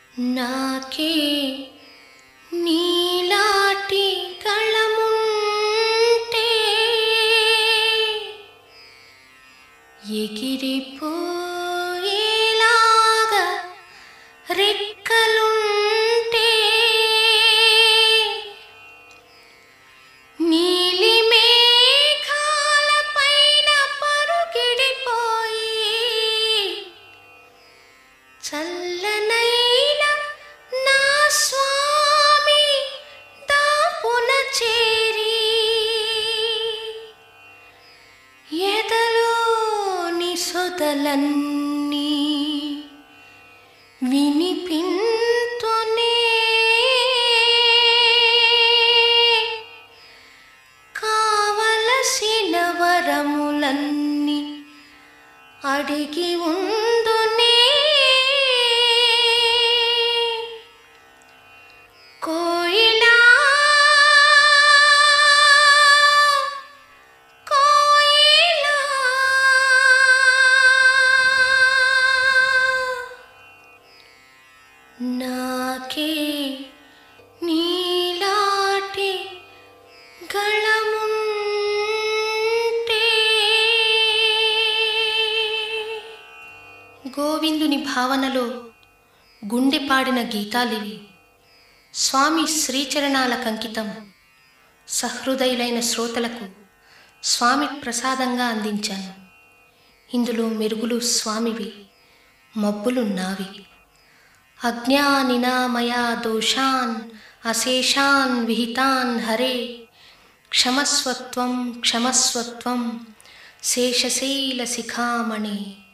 నాకే నీలాటి కళముంటే ఎగిరిపోయేలాగా రెక్కలుంటే నీలి మేఘాల పైన పరుగిడిపోయి చల్లనైన నా స్వామి దాపున చేరి ఎదలోని సొదలన్నీ వినిపింతునే కావలసిన వరములన్నీ అడిగి ఉందునే కోయిలా కోయిలా నాకే నీలాటి గళముంటే గోవిందుని భావనలో గుండె పాడిన గీతాలివి స్వామి శ్రీచరణాల కంకితం సహృదయులైన శ్రోతలకు స్వామి ప్రసాదంగా అందించాను ఇందులో మెరుగులు స్వామివి మబ్బులు నావి అజ్ఞానినామయా దోషాన్ అశేషాన్ విహితాన్ హరే క్షమస్వత్వం క్షమస్వత్వం శేషశైల శిఖామణి